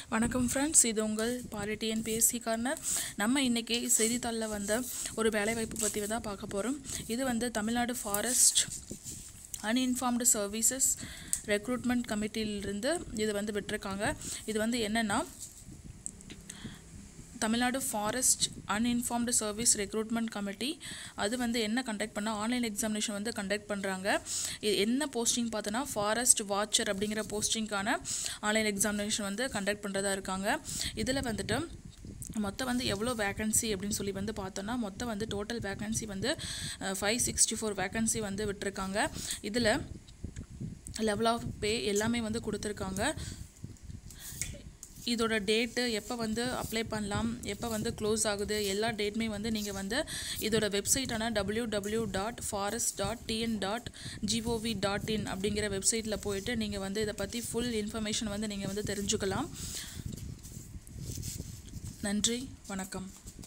வணக்கம் ஃப்ரெண்ட்ஸ் இது உங்கள் பாலிட்டியன் பிஎஸ்சி கார்னர் நம்ம இன்றைக்கி செய்தித்தாளில் வந்த ஒரு வேலைவாய்ப்பு பற்றி தான் பார்க்க போகிறோம் இது வந்து Tamil Nadu forest uninformed services recruitment கமிட்டியிலிருந்து இது வந்து விட்டிருக்காங்க இது வந்து என்னென்னா Tamil Nadu forest uninformed service recruitment committee அது வந்து என்ன கண்டக்ட் பண்ணால் ஆன்லைன் எக்ஸாமினேஷன் வந்து கண்டக்ட் பண்ணுறாங்க இது என்ன போஸ்டிங் பார்த்தோன்னா ஃபாரஸ்ட் வாட்சர் அப்படிங்கிற போஸ்டிங்க்கான ஆன்லைன் எக்ஸாமினேஷன் வந்து கண்டக்ட் பண்ணுறதா இருக்காங்க இதில் வந்துட்டு மொத்தம் வந்து எவ்வளோ வேகன்சி அப்படின்னு சொல்லி வந்து பார்த்தோன்னா மொத்தம் வந்து டோட்டல் வேகன்சி வந்து ஃபைவ் சிக்ஸ்டி ஃபோர் வேகன்சி வந்து விட்டிருக்காங்க இதில் லெவல் ஆஃப் பே எல்லாமே வந்து கொடுத்துருக்காங்க இதோட டேட்டு எப்போ வந்து அப்ளை பண்ணலாம் எப்போ வந்து க்ளோஸ் ஆகுது எல்லா டேட்டுமே வந்து நீங்கள் வந்து இதோட வெப்சைட்டான W W dot forest dot TN dot GOV dot in அப்படிங்கிற வெப்சைட்டில் போயிட்டு நீங்கள் வந்து இதை பற்றி ஃபுல் இன்ஃபர்மேஷன் வந்து நீங்கள் வந்து தெரிஞ்சுக்கலாம் நன்றி வணக்கம்